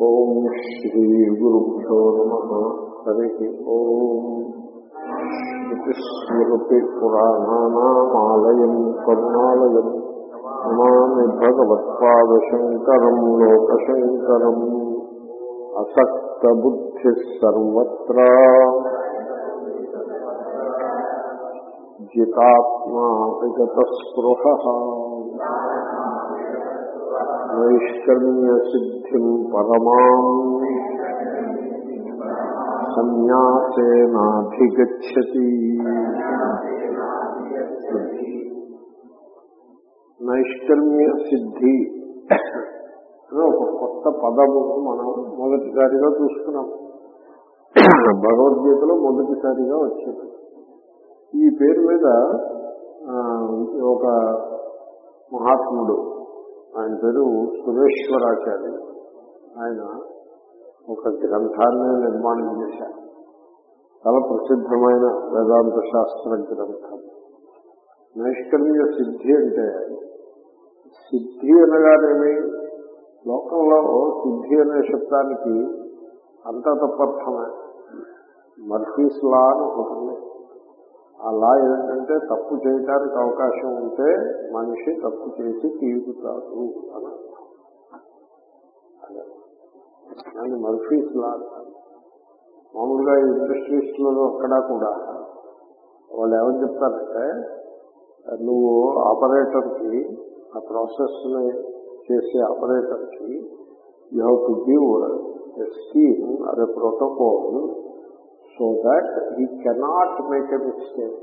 ఓం శ్రీ గురుభ్యో నమ హరి ఓం స్మృతి పురాణానామాలయం కరుణాలయం నమామి భగవత్పాదశంకరం లోకశంకరం అసక్తబుద్ధి సర్వత్రా జితాత్మా విగతస్పృహ నైష్కర్మ్య సిద్ధిం పరమాం సన్యాసేనాధిగచ్చతి నైష్కర్మ్య సిద్ధి అని ఒక కొత్త పదము మనం మొదటిసారిగా చూసుకున్నాం భగవద్గీతలో మొదటిసారిగా వచ్చింది ఈ పేరు మీద ఆ, ఒక మహాత్ముడు ఆయన పేరు సురేశ్వరాచార్య ఆయన ఒక గ్రంథాన్ని నిర్మాణం చేశారు చాలా ప్రసిద్ధమైన వేదాంత శాస్త్ర గ్రంథం నైష్కర్మ్య సిద్ధి అంటే సిద్ధి అనగానేమి లోకంలో సిద్ధి అనే శబ్దానికి అంతా తప్పర్థమే మర్ఫీస్ లా అని ఒకటి ఉంది. ఆ లా ఏంటంటే తప్పు చేయడానికి అవకాశం ఉంటే మనిషి తప్పు చేసి తీరుతాడు అని అర్థం. అదే. దాన్ని మర్ఫీస్ లా అంటారు. మామూలుగా ఇండస్ట్రీస్లలో అక్కడ కూడా వాళ్ళు ఏమని చెప్తారంటే నువ్వు ఆపరేటర్కి ఆ ప్రాసెస్ ని చేసే ఆపరేటర్కి you have to give a scheme అదే protocol so that he cannot make a mistake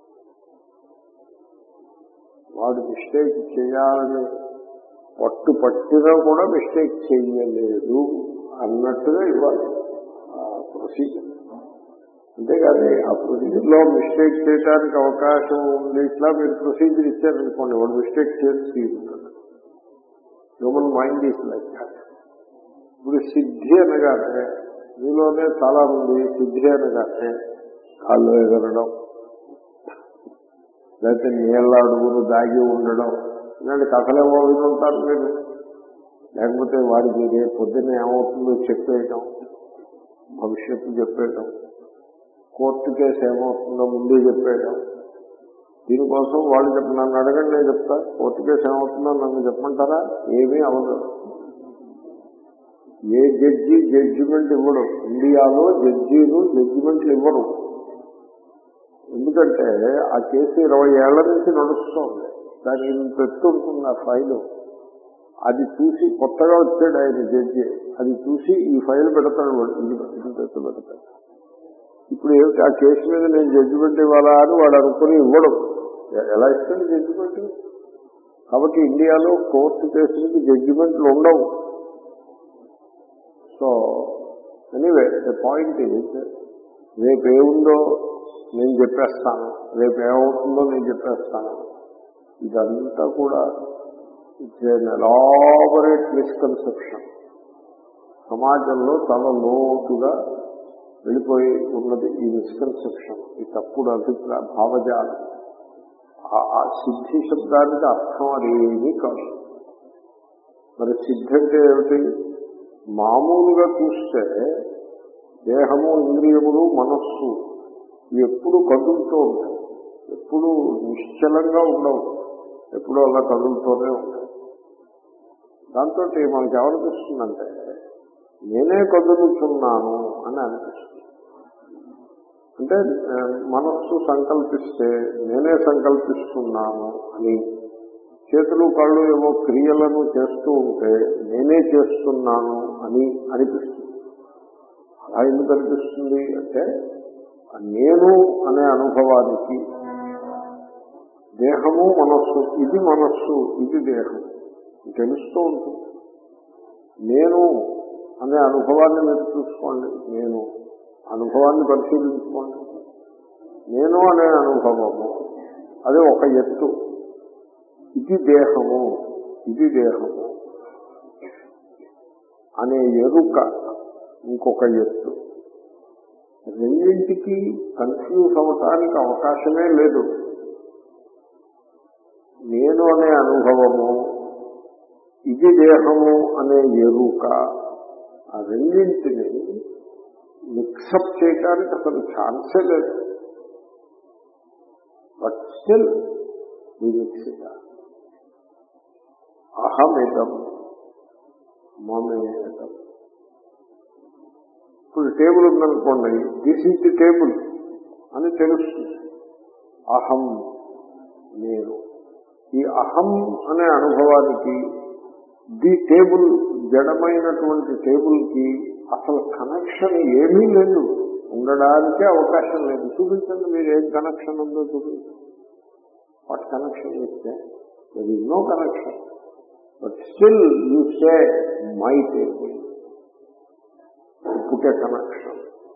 వాడు మిస్టేక్ చేయాలని పట్టు పట్టినా కూడా మిస్టేక్ చేయలేదు అన్నట్టుగా ఇవ్వాలి ఆ ప్రొసీజర్ అంతేగాని ఆ ప్రొసీజర్ లో మిస్టేక్ చేయడానికి అవకాశం ఉంది ఇట్లా మీరు ప్రొసీజర్ ఇచ్చారనుకోండి వాడు మిస్టేక్ చేసి తీరుతాడు human mind is like that ఇప్పుడు సిద్ధి అనగానే మీలోనే చాలా మంది సిద్ధి అనగానే కాళ్ళు ఎగరడం లేకపోతే నీళ్ళ అడుగులు దాగి ఉండడం ఇలాంటి కథలేమో విని ఉంటారు మీరు లేకపోతే వాడికి రేపు పొద్దున్న ఏమవుతుందో చెప్పేయటం భవిష్యత్తు చెప్పేయటం కోర్టు కేసు ఏమవుతుందో ముందే చెప్పేయటం దీనికోసం వాళ్ళు చెప్ప నన్ను అడగండి నేను చెప్తా కోర్టు కేసు ఏమవుతుందో నన్ను చెప్పమంటారా ఏమీ అవ్వదు ఏ జడ్జి జడ్జిమెంట్ ఇవ్వడు ఇండియాలో జడ్జీలు జడ్జిమెంట్లు ఇవ్వరు ఎందుకంటే ఆ కేసు ఇరవై ఏళ్ల నుంచి నడుస్తోంది దానికి ఇంత ఎత్తు ఉంటుంది ఆ ఫైలు అది చూసి కొత్తగా వచ్చాడు ఆయన జడ్జి అది చూసి ఈ ఫైల్ పెడతాడు వాడు ఇంత ఇంత ఎత్తు పెడతాడు ఇప్పుడు ఏమిటి ఆ కేసు మీద నేను జడ్జిమెంట్ ఇవ్వాలా అని వాడు అనుకుని ఇవ్వడం ఎ- ఎలా ఇస్తాడు జడ్జిమెంట్ కాబట్టి ఇండియాలో కోర్టు కేసులకి జడ్జిమెంట్లు ఉండవు so anyway the point is రేపు ఏముందో నేను చెప్పేస్తాను రేపు ఏమవుతుందో నేను చెప్పేస్తాను ఇదంతా కూడా ఇట్స్ ఎన్ ఎలాబరేట్ మిస్కన్సెప్షన్ సమాజంలో చాలా లోతుగా వెళ్ళిపోయి ఉన్నది ఈ మిస్కన్సెప్షన్ ఈ తప్పుడు అభిప్రాయ భావజాలం ఆ- ఆ సిద్ధి శబ్దానికి అర్థం అదేమీ కాదు మరి సిద్ధి అంటే ఏమిటి మామూలుగా చూస్తే దేహము ఇంద్రియములు మనస్సు ఇవి ఎప్పుడు కదులుతూ ఉంటాయి ఎప్పుడు నిశ్చలంగా ఉండవు ఎప్పుడు అలా కదులుతూనే ఉంటాయి దాంతో మనకి ఏమనిపిస్తుందంటే నేనే కదులుతున్నాను అని అనిపిస్తుంది అంటే ఆ, మనస్సు సంకల్పిస్తే నేనే సంకల్పిస్తున్నాను అని చేతులు కళ్ళు ఏవో క్రియలను చేస్తూ ఉంటే నేనే చేస్తున్నాను అని అనిపిస్తుంది అలా ఎందుకు అనిపిస్తుంది అంటే ఆ నేను అనే అనుభవానికి దేహము మనస్సు ఇది మనస్సు ఇది దేహం తెలుస్తూ ఉంటుంది నేను అనే అనుభవాన్ని మీరు చూసుకోండి నేను అనుభవాన్ని పరిశీలించుకోండి నేను అనే అనుభవము అది ఒక ఎత్తు ఇది దేహము ఇది దేహము అనే ఎరుక ఇంకొక ఎత్తు రెండింటికి కన్ఫ్యూజ్ అవటానికి అవకాశమే లేదు నేను అనే అనుభవము ఇది దేహము అనే ఎరుక ఆ ఆ రెండింటిని మిక్సప్ చేయడానికి అసలు ఛాన్సే లేదు బట్ స్టిల్ విమిక్సిత అహమితం మమేతం ఇప్పుడు టేబుల్ ఉందనుకోండి దిస్ ఈజ్ ది టేబుల్ అని తెలుస్తుంది అహం నేను ఈ అహం అనే అనుభవానికి ది టేబుల్ జడమైనటువంటి టేబుల్ కి అసలు కనెక్షన్ ఏమీ లేదు ఉండడానికే అవకాశం లేదు చూపించండి మీరు ఏం కనెక్షన్ ఉందో చూపించండి వాట్ కనెక్షన్ ఇస్తే there is no connection but still you say my table పుట్టే కనెక్షన్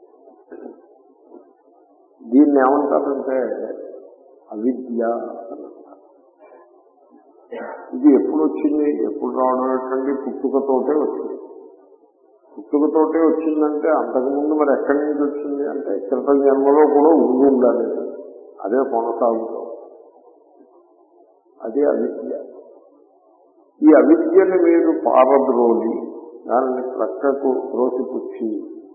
దీన్ని ఏమంటారంటే అవిద్య అని అంటారు ఇది ఎప్పుడు వచ్చింది ఎప్పుడు రావడం ఏంటంటే పుట్టుకతోటే వచ్చింది పుట్టుకతోటే వచ్చిందంటే అంతకుముందు మరి ఎక్కడి నుంచి వచ్చింది అంటే క్రితం జన్మలో కూడా ఉండి ఉండాలి అదే కొనసాగుతాం అదే అవిద్య ఈ అవిద్యని మీరు పారద్రోలి దానిని ప్రక్కకు త్రోసిపుచ్చి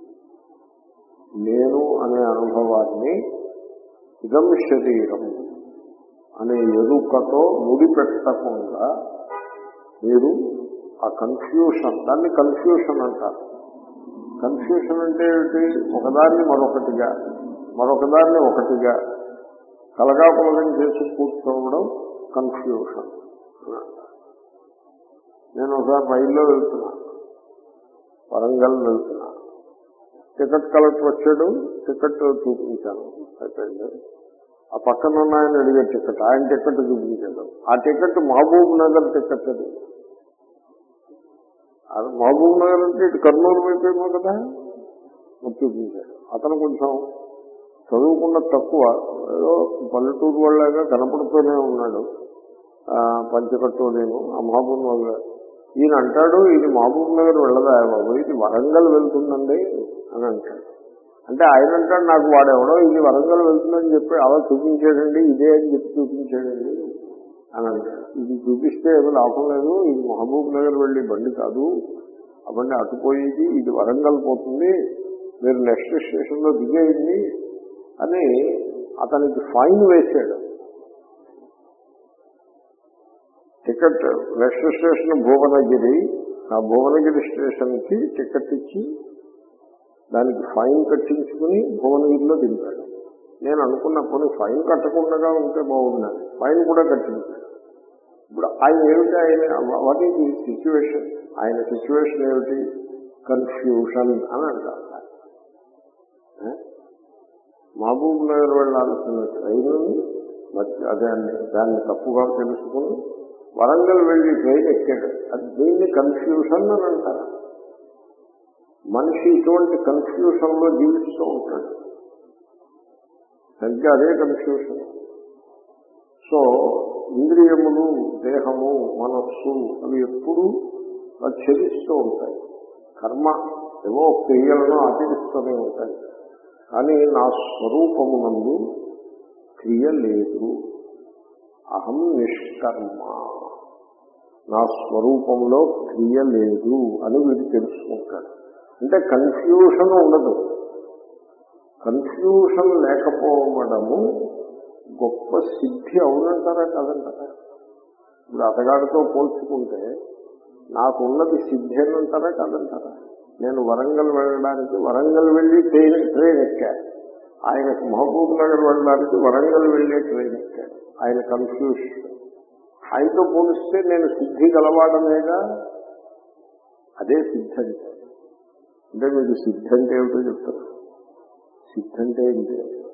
నేను అనే అనుభవాన్ని ఇదం శరీరం అనే ఎరుకతో ముడిపెట్టకుండా మీరు ఆ కన్ఫ్యూషన్ దాన్ని కన్ఫ్యూషన్ అంటారు కన్ఫ్యూషన్ అంటే ఏమిటి ఒకదాన్ని మరొకటిగా మరొకదాన్ని ఒకటిగా కలగాపులగం చేసి కూర్చోవడం కన్ఫ్యూషన్ అని అంటారు నేను ఒకసారి రైల్లో వెళ్తున్నా వరంగల్ వెళ్తున్నా టికెట్ కలెక్టర్ వచ్చాడు టికెట్ చూపించాను అయిపోయింది ఆ పక్కన ఉన్న ఆయన అడిగే టికెట్ ఆయన టికెట్ చూపించాడు ఆ టికెట్ మహబూబ్ నగర్ టికెట్ అది అది మహబూబ్ నగర్ అంటే ఇటు కర్నూలు వైపేమో కదా మరి చూపించాడు అతను కొంచెం చదువుకున్న తక్కువ ఏదో పల్లెటూరు వాళ్ళగా కనపడుతూనే ఉన్నాడు ఆ, పంచకట్టు నేను ఆ మహబూబ్ నగర్ ఈయన అంటాడు ఇది మహబూబ్ నగర్ వెళ్ళదా బాబు ఇది వరంగల్ వెళ్తుందండి అని అంటాడు అంటే ఆయన అంటాడు నాకు వాడెవడో ఇది వరంగల్ వెళ్తుందని చెప్పి అలా చూపించాడండి ఇదే అని చెప్పి చూపించాడండి అని అంటాడు ఇది చూపిస్తే ఏమీ లాభం లేదు ఇది మహబూబ్ నగర్ వెళ్ళి బండి కాదు ఆ బండి అటుపోయేది ఇది వరంగల్ పోతుంది మీరు నెక్స్ట్ స్టేషన్ లో దిగేయండి అని అతనికి ఫైన్ వేశాడు టికెట్ నెక్స్ట్ స్టేషన్ భువనగిరి ఆ భువనగిరి స్టేషన్ కి టికెట్ ఇచ్చి దానికి ఫైన్ కట్టించుకుని భువనగిరిలో దింపాడు నేను అనుకున్న కొన్ని ఫైన్ కట్టకుండా ఉంటే బాగుందని ఫైన్ కూడా కట్టించాడు ఇప్పుడు ఆయన ఏమిటి ఆయన వాట్ ఈజ్ ఈ సిచ్యువేషన్ ఆయన సిచ్యువేషన్ ఏమిటి కన్ఫ్యూషన్ అని అంటారు ఏ? మహబూబ్ నగర్ వెళ్ళాల్సిన ట్రైన్ అదే దాన్ని తప్పుగా తెలుసుకుని వరంగల్ వెళ్ళి ట్రైన్ ఎక్కాడు అది దీన్ని కన్ఫ్యూషన్ అని అంటారు మనిషి ఇటువంటి కన్ఫ్యూషన్ లో జీవిస్తూ ఉంటాడు సరిగ్గా అదే కన్ఫ్యూషన్ సో ఇంద్రియములు దేహము మనస్సు అవి ఎప్పుడూ చెదిస్తూ ఉంటాయి కర్మ ఏవో క్రియలను ఆచరిస్తూనే ఉంటాయి కానీ నా స్వరూపమునందు క్రియ లేదు అహం నిష్కర్మ నా స్వరూపంలో క్రియ లేదు అని వీడు తెలుసుకుంటాడు అంటే కన్ఫ్యూషన్ ఉండదు కన్ఫ్యూషన్ లేకపోవడము గొప్ప సిద్ధి అవునంటారా కాదంటారా ఇప్పుడు అతగాడితో పోల్చుకుంటే నాకున్నది సిద్ధి అని అంటారా కాదంటారా నేను వరంగల్ వెళ్ళడానికి వరంగల్ వెళ్ళి ట్రైన్ ట్రైన్ ఎక్కా ఆయనకు మహబూబ్ నగర్ వెళ్ళడానికి వరంగల్ వెళ్ళే ట్రైన్ ఎక్కాడు ఆయన కన్ఫ్యూజ్ ఆయనతో పోలిస్తే నేను సిద్ధి గలవాడమేగా అదే సిద్ధి అంటే అంటే మీకు సిద్ధి అంటే ఏమిటో చెప్తారు సిద్ధి అంటే ఏంటి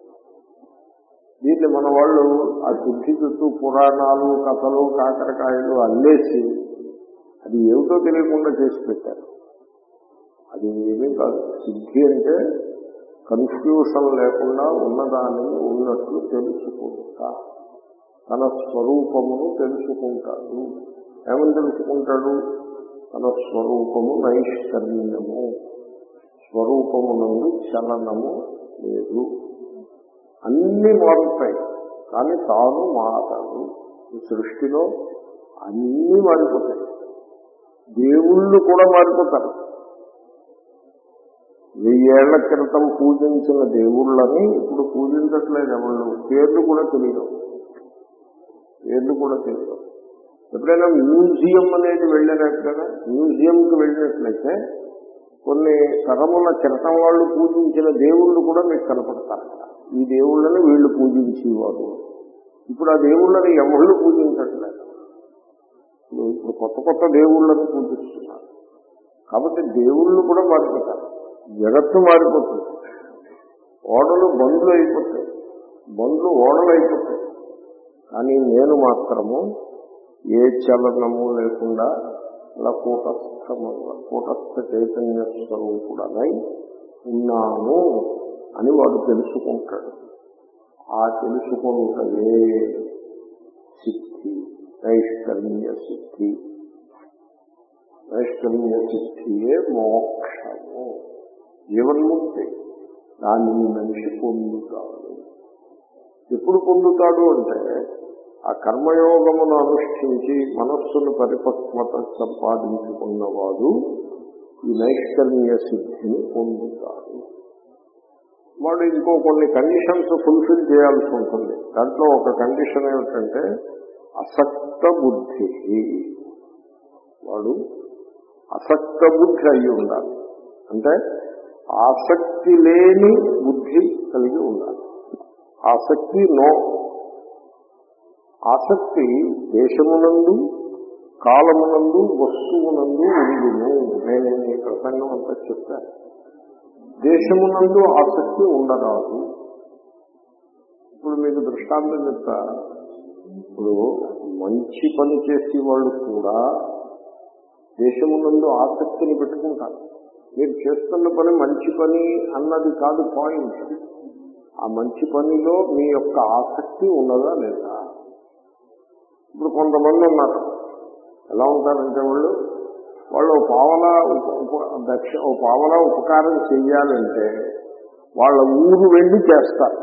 దీన్ని మన వాళ్ళు ఆ సిద్ధి చుట్టూ పురాణాలు కథలు కాకరకాయలు అల్లేసి అది ఏమిటో తెలియకుండా చేసి పెట్టారు అది ఏమీ కాదు సిద్ధి అంటే కన్ఫ్యూషన్ లేకుండా ఉన్నదానిని ఉన్నట్లు తెలుసుకుంటా తన స్వరూపమును తెలుసుకుంటాడు ఏమని తెలుసుకుంటాడు తన స్వరూపము నైష్కర్మ్యము స్వరూపమునందు చలనము లేదు అన్ని మారుతాయి కానీ తాను మారడు ఈ సృష్టిలో అన్నీ మారిపోతాయి దేవుళ్ళు కూడా మారిపోతారు వెయ్యేళ్ల క్రితం పూజించిన దేవుళ్ళని ఇప్పుడు పూజించట్లేదు ఎవరు పేర్లు కూడా తెలియదు పేర్లు కూడా తెలియదు ఎప్పుడైనా మ్యూజియం అనేది వెళ్ళినట్లయినా మ్యూజియంకి వెళ్ళినట్లయితే కొన్ని తరముల క్రితం వాళ్ళు పూజించిన దేవుళ్ళు కూడా మీకు కనపడతారు ఈ దేవుళ్ళని వీళ్ళు పూజించేవారు ఇప్పుడు ఆ దేవుళ్ళని ఎవళ్ళు పూజించట్లేదు ఇప్పుడు కొత్త కొత్త దేవుళ్ళని పూజిస్తున్నారు కాబట్టి దేవుళ్ళు కూడా మారిపోతారు జగత్తు మారిపోతుంది ఓడలు బండ్లు అయిపోతాయి బండ్లు ఓడలు అయిపోతాయి కానీ నేను మాత్రము ఏ చలనము లేకుండా అలా కూటస్థముగా కూటస్థ చైతన్య స్వరూపుడనై ఉన్నాను అని వాడు తెలుసుకుంటాడు ఆ తెలుసుకుంటే సిద్ధి నైష్కర్మ్య సిద్ధి నైష్కర్మ్య సిద్ధియే మోక్షము జీవన్ముక్తి దాన్ని మనిషి పొందుతాడు ఎప్పుడు పొందుతాడు అంటే ఆ కర్మయోగమును అనుష్ఠించి మనస్సును పరిపక్వత సంపాదించుకున్నవాడు ఈ నైష్కర్మ్య సిద్ధిని పొందుతాడు వాడు ఇంకో కొన్ని కండిషన్స్ ఫుల్ఫిల్ చేయాల్సి ఉంటుంది దాంట్లో ఒక కండిషన్ ఏమిటంటే అసక్త బుద్ధి వాడు అసక్త బుద్ధి అయి ఉండాలి అంటే ఆసక్తి లేని బుద్ధి కలిగి ఉండాలి ఆసక్తి నో ఆసక్తి దేశమునందు కాలమునందు వస్తువునందు ఉండును నేను ఈ ప్రసంగం అంతా చెప్పాను దేశమునందు ఆసక్తి ఉండరాదు ఇప్పుడు మీకు దృష్టాంతం చెప్తా ఇప్పుడు మంచి పని చేసే వాళ్ళు కూడా దేశమునందు ఆసక్తిని పెట్టుకుంటారు మీరు చేస్తున్న పని మంచి పని అన్నది కాదు పాయింట్ ఆ మంచి పనిలో మీ యొక్క ఆసక్తి ఉన్నదా లేదా ఇప్పుడు కొంతమంది ఉన్నారు ఎలా ఉంటారంటే వాళ్ళు వాళ్ళు ఓ పావలా ఉప- ఉప- దక్ష ఓ పావలా ఉపకారం చెయ్యాలంటే వాళ్ళ ఊరు వెళ్ళి చేస్తారు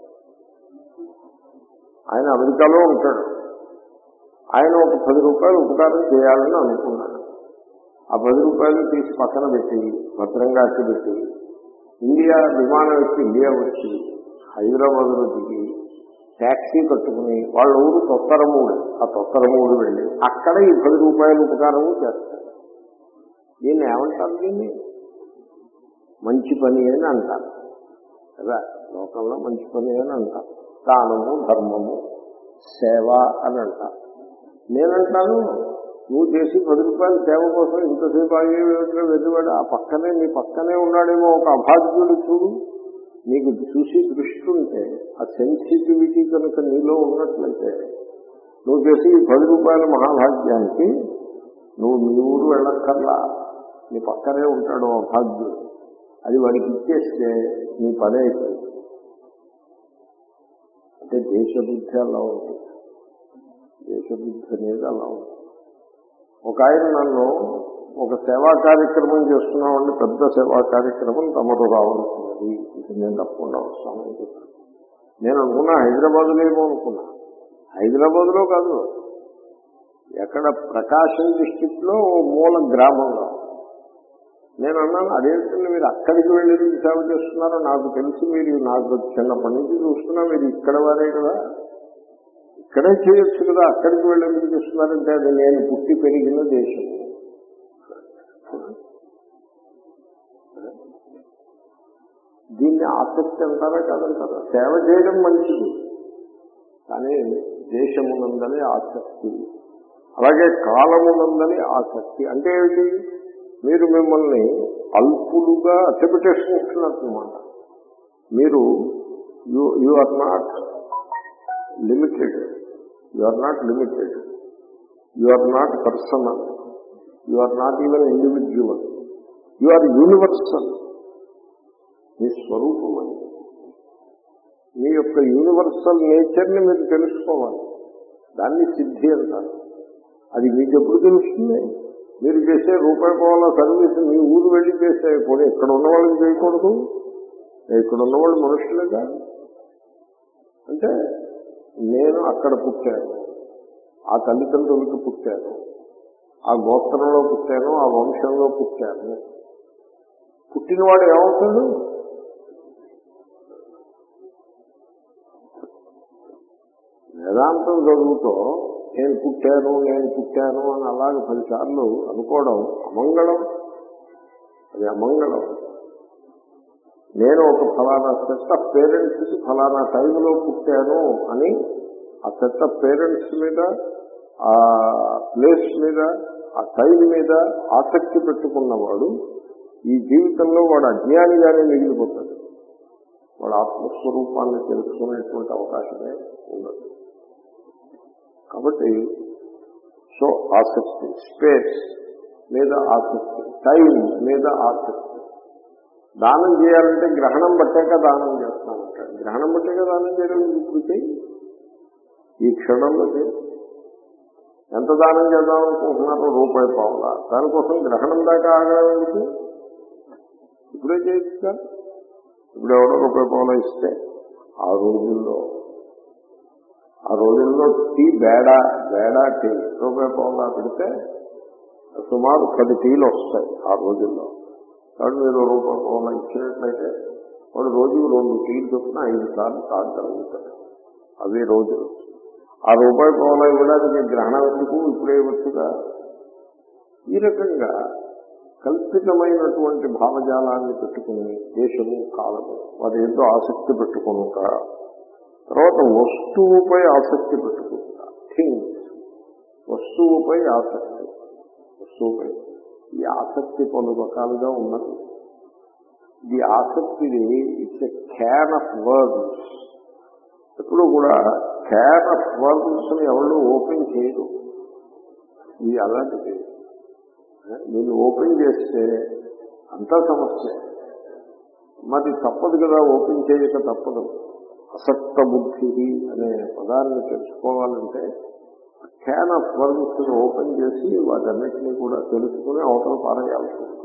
ఆయన అమెరికాలో ఉంటాడు ఆయన ఒక పది రూపాయలు ఉపకారం చేయాలని అనుకున్నాడు ఆ పది రూపాయలు తీసి పక్కన పెట్టి భద్రంగా అట్టి పెట్టి ఇండియా విమానం ఎక్కి ఇండియా వచ్చి హైదరాబాద్లో దిగి ట్యాక్సీ కట్టుకుని వాళ్ళ ఊరు తొత్తరమూడు ఆ తొత్తరమూడు వెళ్ళి అక్కడ ఈ పది రూపాయల ఉపకారము చేస్తారు దీన్ని ఏమంటారు దీన్ని మంచి పని అని అంటారు కదా లోకంలో మంచి పని అని అంటారు దానము ధర్మము సేవ అని అంటారు నేనంటాను నువ్వు చేసి పది రూపాయల సేవ కోసం ఇంతసేపు ఆగే వెతువాడు ఆ పక్కనే నీ పక్కనే ఉన్నాడేమో ఒక అభాగ్యుడు చూడు నీకు చూసి దృష్టి ఉంటే ఆ సెన్సిటివిటీ కనుక నీలో ఉన్నట్లయితే నువ్వు చేసి ఈ పది రూపాయల మహాభాగ్యానికి నువ్వు నీ ఊరు వెళ్ళక్కర్లా నీ పక్కనే ఉంటాడు ఆ భాగ్యుడు అది వాడికి ఇచ్చేస్తే నీ పని అయిపోయింది అంటే దేశబుద్ధి అలా ఉంటుంది దేశబుద్ధి అనేది అలా ఉంటుంది ఒక ఆయన నన్ను ఒక సేవా కార్యక్రమం చేస్తున్నామండి పెద్ద సేవా కార్యక్రమం తమరు రావాల్సినది ఇది నేను తప్పకుండా వస్తానని చెప్పాను నేను అనుకున్నా హైదరాబాద్లో ఏమో అనుకున్నా హైదరాబాద్లో కాదు ఎక్కడ ప్రకాశం డిస్టిక్ లో ఓ మూల గ్రామంలో నేను అన్నాను అదేంటంటే మీరు అక్కడికి వెళ్ళి ఎందుకు సేవ చేస్తున్నారో నాకు తెలిసి మీరు నాకు చిన్నప్పటి నుంచి చూస్తున్నా మీరు ఇక్కడ వారే కదా ఇక్కడే చేయొచ్చు కదా అక్కడికి వెళ్ళి ఎందుకు చేస్తున్నారంటే అది నేను పుట్టి పెరిగిన దేశం దీన్ని ఆసక్తి అంటారా కాదంటారా సేవ చేయడం మంచిది కానీ దేశమునందని ఆసక్తి అలాగే కాలమునందని ఆసక్తి అంటే ఏమిటి మీరు మిమ్మల్ని అల్పులుగా అట్టపెట్టేసుకుంటున్నమాట మీరు you you are not limited you are not limited you are not personal you are not even individual you are universal మీ స్వరూపం అని మీ యొక్క యూనివర్సల్ నేచర్ని మీరు తెలుసుకోవాలి దాన్ని సిద్ధి అంటారు అది మీకు ఎప్పుడు తెలుస్తుంది మీరు చేసే రూపాయి పోవాల సర్వీస్ మీ ఊరు వెళ్ళి చేసే పోనీ ఇక్కడ ఉన్న వాళ్ళకి చేయకూడదు ఇక్కడ ఉన్న వాళ్ళు మనుషులేగా అంటే నేను అక్కడ పుట్టాను ఆ తల్లిదండ్రులకు పుట్టాను ఆ గోత్రంలో పుట్టాను ఆ వంశంలో పుట్టాను పుట్టి పుట్టినవాడు ఏమవుతాడు వేదాంతం చదువుతో నేను పుట్టాను నేను పుట్టాను అని అలాగే పదిసార్లు అనుకోవడం అమంగళం అది అమంగళం నేను ఒక ఫలానా సెట్ ఆఫ్ పేరెంట్స్ ఫలానా టైంలో పుట్టాను అని ఆ సెట్ ఆఫ్ పేరెంట్స్ మీద ఆ ప్లేస్ మీద ఆ టైం మీద ఆసక్తి పెట్టుకున్నవాడు ఈ జీవితంలో వాడు అజ్ఞానిగానే మిగిలిపోతాడు వాడు ఆత్మస్వరూపాన్ని తెలుసుకునేటువంటి అవకాశమే ఉండదు కాబట్టి సో ఆసక్తి స్పేస్ మీద ఆసక్తి టైం మీద ఆసక్తి దానం చేయాలంటే గ్రహణం బట్టాక దానం చేస్తానంటాడు గ్రహణం బట్టాక దానం చేయడం ఇప్పుడు చేయి ఈ క్షణంలో చేయి ఎంత దానం చేద్దాం అనుకుంటున్నారో రూపాయి పావులా దానికోసం గ్రహణం దాకా ఆగడానికి ఇప్పుడే చేయొచ్చుగా ఇప్పుడు ఎవడో రూపాయి పావులా ఇస్తే ఆ రోజుల్లో ఆ రోజుల్లో టీ బేడా బేడా టీ రూపాయి పావులా పెడితే సుమారు పది టీలు వస్తాయి ఆ రోజుల్లో కాబట్టి మీరు రూపాయి పావులా ఇచ్చినట్లయితే వాడు రోజుకు రెండు టీలు చొప్పున ఐదు సార్లు తాగలుగుతాడు అవి రోజులు ఆ రూపాయి పావులా ఇవ్వడానికి గ్రహణం ఎందుకు ఇప్పుడే ఇవ్వచ్చుగా ఈ రకంగా కల్పితమైనటువంటి భావజాలాన్ని పెట్టుకుని దేశము కాలము వారి ఎంతో ఆసక్తి పెట్టుకునుక తర్వాత వస్తువుపై ఆసక్తి పెట్టుకుంటా థింగ్స్ వస్తువుపై ఆసక్తి వస్తువుపై ఈ ఆసక్తి పలు రకాలుగా ఉన్నది ఈ ఆసక్తిది it's a can of words ఎప్పుడు కూడా క్యాన్ ఆఫ్ వర్డ్స్ ని ఎవరు ఓపెన్ చేయరు ఇది అలాంటిది దీన్ని ఓపెన్ చేస్తే అంతా సమస్య మరి తప్పదు కదా ఓపెన్ చేయక తప్పదు అసక్త బుద్ధి అనే పదాన్ని తెలుసుకోవాలంటే క్యాన్ ఆఫ్ వర్డ్స్ ఓపెన్ చేసి వాటన్నిటినీ కూడా తెలుసుకుని అవతల పారేయాల్సి ఉంటుంది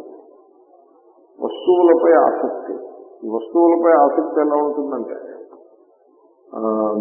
వస్తువులపై ఆసక్తి ఈ వస్తువులపై ఆసక్తి ఎలా ఉంటుందంటే ఆ,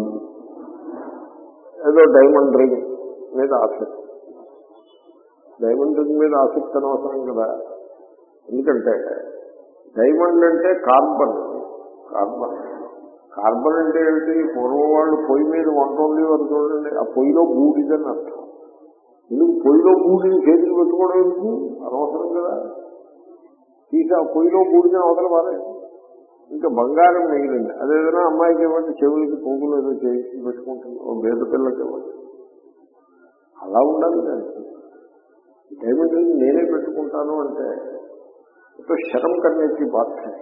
ఏదో డైమండ్ రింగ్ మీద ఆసక్తి డైమండ్ రింగ్ మీద ఆసక్తి అనవసరం కదా ఎందుకంటే డైమండ్ అంటే కార్బన్ కార్బన్ కార్బన్ అంటే ఏమిటి పూర్వం వాళ్ళు పొయ్యి మీద వంట ఉండేవారు చూడండి ఆ పొయ్యిలో బూడిదని అర్థం ఎందుకు పొయ్యిలో బూడిని చేతికి పెట్టుకోవడం ఎందుకు అనవసరం కదా తీసి ఆ పొయ్యిలో బూడిదని అవతల వారే ఇంకా బంగారం మిగిలింది అదేదైనా అమ్మాయికి ఇవ్వండి చెవులకి పువ్వులు ఏదో చేసి పెట్టుకుంటుంది ఓ బేద పిల్లకి ఇవ్వండి అలా ఉండాలి దానికి డైమండ్ రింగ్ నేనే పెట్టుకుంటాను అంటే तो शर्म करने की बात है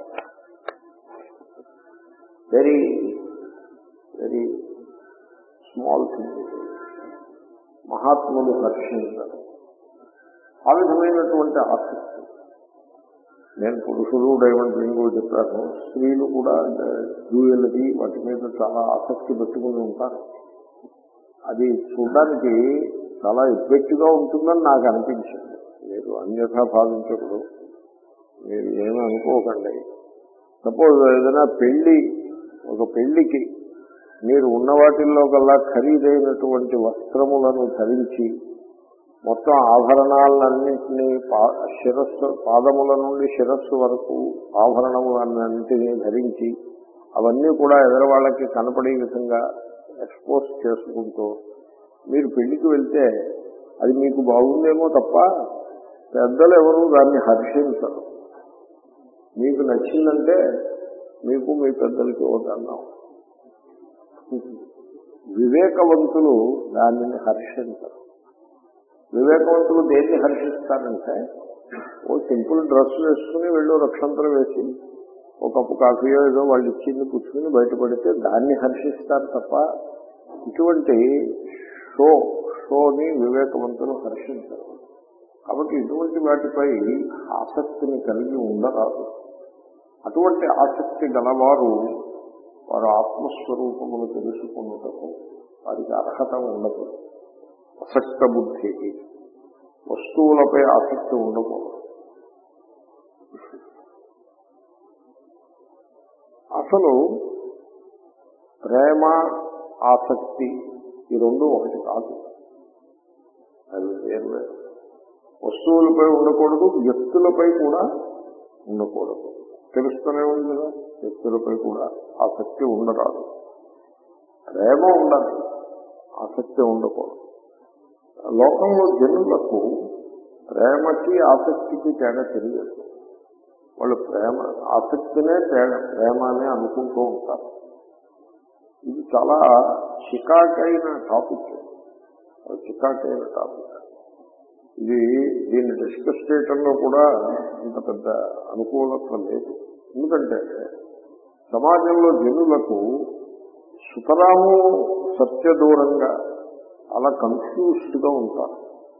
వెరీ వెరీ స్మాల్ థింగ్ మహాత్ములు హర్షించారు ఆ విధమైనటువంటి ఆసక్తి నేను పురుషులు డైమండ్ రింగ్ చెప్పాను స్త్రీలు కూడా జ్యూయలరీ వాటి మీద చాలా ఆసక్తి పెట్టుకుని ఉంటారు అది చూడడానికి చాలా ఎఫెక్ట్గా ఉంటుందని నాకు అనిపించింది మీరు అన్యథా భావించకూడదు మీరు ఏమీ అనుకోకండి సపోజ్ ఏదైనా పెళ్లి ఒక పెళ్లికి మీరు ఉన్న వాటిల్లో కల్లా ఖరీదైనటువంటి వస్త్రములను ధరించి మొత్తం ఆభరణాలన్నింటినీ పా- శిరస్సు పాదముల నుండి శిరస్సు వరకు ఆభరణములన్నింటినీ ధరించి అవన్నీ కూడా ఎదరవాళ్ళకి కనపడే విధంగా ఎక్స్పోజ్ చేసుకుంటూ మీరు పెళ్లికి వెళ్తే అది మీకు బాగుందేమో తప్ప పెద్దలు ఎవరు దాన్ని హర్షించరు మీకు నచ్చిందంటే మీకు మీ పెద్దలకి ఓటన్నాం వివేకవంతులు దానిని హర్షించరు వివేకవంతులు దేన్ని హర్షిస్తారంటే ఓ సింపుల్ డ్రెస్ వేసుకుని వెళ్ళు రక్షంతరం వేసి ఒక కప్పు కాఫీయో ఏదో వాళ్ళు ఇచ్చింది పుచ్చుకుని బయటపడితే దాన్ని హర్షిస్తారు తప్ప ఇటువంటి షో షోని వివేకవంతులు హర్షించరు కాబట్టి ఇటువంటి వాటిపై ఆసక్తిని కలిగి ఉండరాదు అటువంటి ఆసక్తి గలవారు వారు ఆత్మస్వరూపమును తెలుసుకున్నటకు వారికి అర్హత ఉండదు అసక్త బుద్ధికి వస్తువులపై ఆసక్తి ఉండకూడదు అసలు ప్రేమ ఆసక్తి ఈ రెండు ఒకటి కాదు అవి వేరు వేరు వస్తువులపై ఉండకూడదు వ్యక్తులపై కూడా ఉండకూడదు తెలుస్తూనే ఉంది కదా వ్యక్తులపై కూడా ఆసక్తి ఉండరాదు ప్రేమ ఉండాలి ఆసక్తి ఉండకూడదు లోకంలో జనులకు ప్రేమకి ఆసక్తికి తేడా తెలియదు వాళ్ళు ప్రేమ ఆసక్తినే తేడా ప్రేమ అనే అనుకుంటూ ఉంటారు ఇది చాలా చికాకైన టాపిక్ చికాకైన టాపిక్ ఇది దీన్ని డిస్కస్ చేయటంలో కూడా ఇంత పెద్ద అనుకూలత లేదు ఎందుకంటే సమాజంలో జనులకు సుతరాము సత్యదూరంగా చాలా కన్ఫ్యూజ్డ్ గా ఉంటారు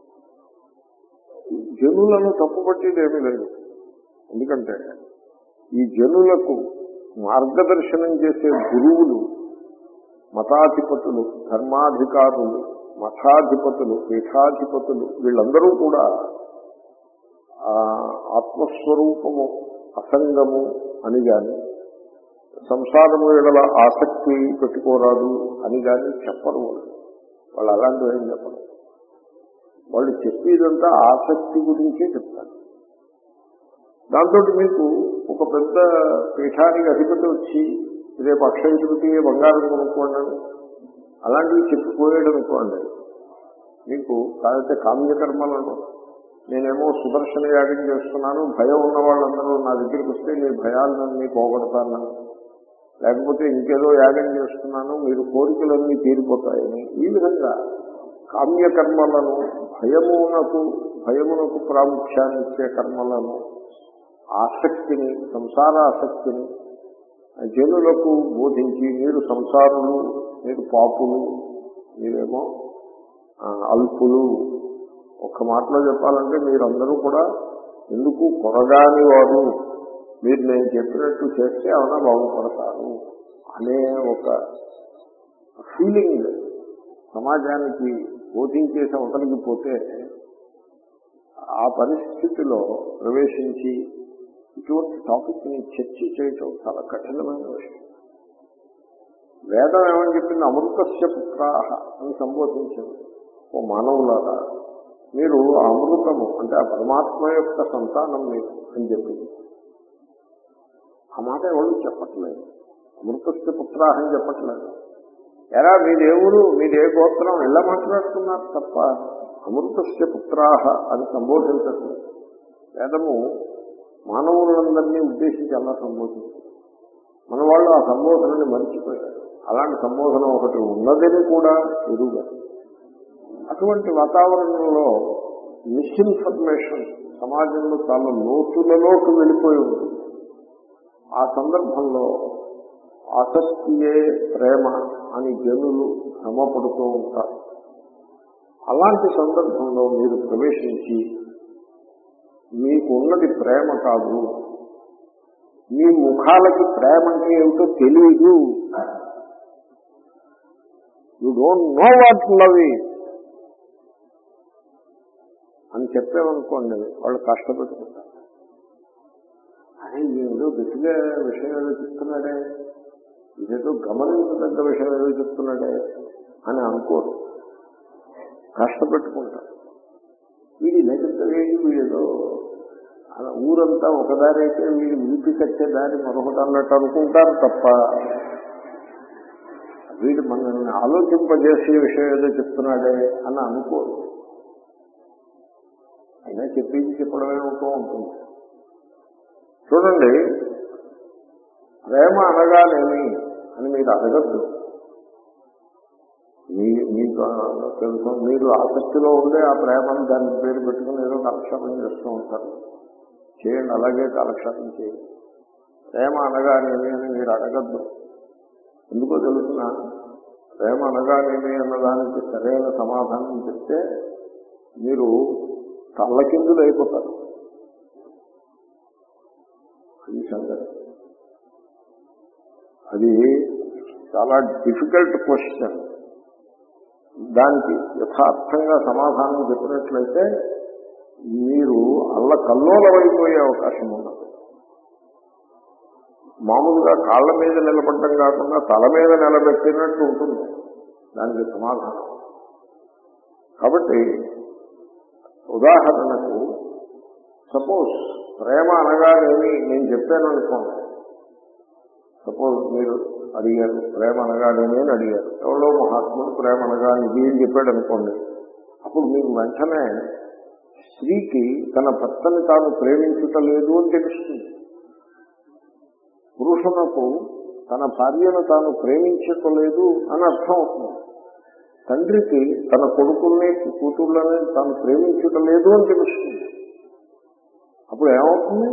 జనులను తప్పుపట్టేది ఏమీ లేదు ఎందుకంటే ఈ జనులకు మార్గదర్శనం చేసే గురువులు మతాధిపతులు ధర్మాధికారులు మఠాధిపతులు పీఠాధిపతులు వీళ్ళందరూ కూడా ఆ ఆత్మస్వరూపము అసంగము అని గాని సంసారము ఎడల ఆసక్తి పెట్టుకోరాదు అని గాని చెప్పరు వాళ్ళు వాళ్ళు అలాంటివి ఏం చెప్పరు వాళ్ళు చెప్పేదంతా ఆసక్తి గురించే చెప్తారు దాంతో మీకు ఒక పెద్ద పీఠానికి అధిపతి వచ్చి రేపు అక్షయ తృతీయ బంగారం కొనుక్కోండి అని అలాంటివి చెప్పిపోయాడు అనుకోండి మీకు కాకపోతే కామ్యకర్మలను నేనేమో సుదర్శన యాగం చేస్తున్నాను భయం ఉన్న వాళ్ళందరూ నా దగ్గరికి వస్తే నీ భయాలన్నీ పోగొడతాను లేకపోతే ఇంకేదో యాగం చేస్తున్నాను మీరు కోరికలన్నీ తీరిపోతాయని ఈ విధంగా కామ్యకర్మలను భయమునకు భయమునకు ప్రాముఖ్యాన్ని ఇచ్చే కర్మలను ఆసక్తిని సంసార ఆసక్తిని జనులకు బోధించి మీరు సంసారులు మీరు పాపులు మీరేమో ఆ, అల్పులు ఒక్క మాటలో చెప్పాలంటే మీరందరూ కూడా ఎందుకు కొరగాని వారు మీరు నేను చెప్పినట్టు చేస్తే అవునా బాగుపడతారు అనే ఒక ఫీలింగ్ సమాజానికి బోధించేసి అవతలికి పోతే ఆ పరిస్థితిలో ప్రవేశించి ఇటువంటి టాపిక్ ని చర్చ చేయటం చాలా కఠినమైన విషయం వేదం ఏమని చెప్పింది అమృతస్య పుత్రాహ అని సంబోధించింది ఓ మానవులారా మీరు ఆ అమృతము అంటే ఆ పరమాత్మ యొక్క సంతానం మీరు అని చెప్పింది ఆ మాట ఎవరు చెప్పట్లేదు అమృతస్య పుత్రాహ అని చెప్పట్లేదు ఎరా మీదేవురు మీదే గోత్రం ఎలా మాట్లాడుతున్నారు తప్ప అమృతస్య పుత్రాహ అని సంబోధించట్లేదు వేదము మానవులందరినీ ఉద్దేశించి అలా సంబోధించింది మన వాళ్ళు ఆ సంబోధనని మర్చిపోయారు అలాంటి సంబోధన ఒకటి ఉన్నదని కూడా ఎరుగారు అటువంటి వాతావరణంలో మిస్ఇన్ఫర్మేషన్ సమాజంలో చాలా లోతులలోకి వెళ్ళిపోయి ఉంటుంది ఆ సందర్భంలో ఆసక్తియే ప్రేమ అని జనులు భ్రమపడుతూ ఉంటారు అలాంటి సందర్భంలో మీరు ప్రవేశించి మీకు ఉన్నది ప్రేమ కాదు మీ ముఖాలకి ప్రేమ అంటే ఏమిటో తెలియదు you don't know what love అని చెప్పామనుకోండి వాళ్ళు కష్టపెట్టుకుంటారు అదే ఏదో గట్టిగా విషయం ఏదో చెప్తున్నాడే ఇదేదో గమనించదగ్గ విషయం ఏదో చెప్తున్నాడే అని అనుకోరు కష్టపెట్టుకుంటారు వీడి లేకపోతే వీడేదో అలా ఊరంతా ఒకదారి అయితే వీడు విలిపి కట్టే దారి మరొకటి అన్నట్టు అనుకుంటారు తప్ప వీడు మనల్ని ఆలోచింపజేసే విషయం ఏదో చెప్తున్నాడే అని అనుకోరు అయినా చెప్పింది చెప్పడమే అవుతూ ఉంటుంది చూడండి ప్రేమ అనగానేమి అని మీరు అడగద్దు మీ మీకు తెలుసు మీరు ఆసక్తిలో ఉండే ఆ ప్రేమను దాని పేరు పెట్టుకుని ఏదో కాలక్షేపం చేస్తూ ఉంటారు చేయండి అలాగే కాలక్షేపం చేయండి ప్రేమ అనగానేమి అని మీరు అడగద్దు ఎందుకో తెలుసిన ప్రేమ అనగానేమి అన్నదానికి సరైన సమాధానం చెప్తే మీరు తల్లకిందులు అయిపోతారు అది సంగతి అది చాలా డిఫికల్ట్ క్వశ్చన్ దానికి యథార్థంగా సమాధానం చెప్పినట్లయితే మీరు అల్ల కల్లోలమైపోయే అవకాశం ఉన్నది మామూలుగా కాళ్ళ మీద నిలబడటం కాకుండా తల మీద నిలబెట్టినట్టు ఉంటుంది దానికి సమాధానం కాబట్టి ఉదాహరణకు సపోజ్ ప్రేమ అనగానేమి నేను చెప్పాను అనుకోండి సపోజ్ మీరు అడిగారు ప్రేమ అనగానేమి అని అడిగారు ఎవరో మహాత్ముడు ప్రేమ అనగా ఇది అని చెప్పాడు అనుకోండి అప్పుడు మీకు వెంటనే స్త్రీకి తన భర్తని తాను ప్రేమించుట లేదు అని తెలుస్తుంది పురుషునకు తన భార్యను తాను ప్రేమించటలేదు అని అర్థం అవుతుంది తండ్రికి తన కొడుకుల్ని కూతుర్లని తాను ప్రేమించటం లేదు అని తెలుస్తుంది అప్పుడు ఏమవుతుంది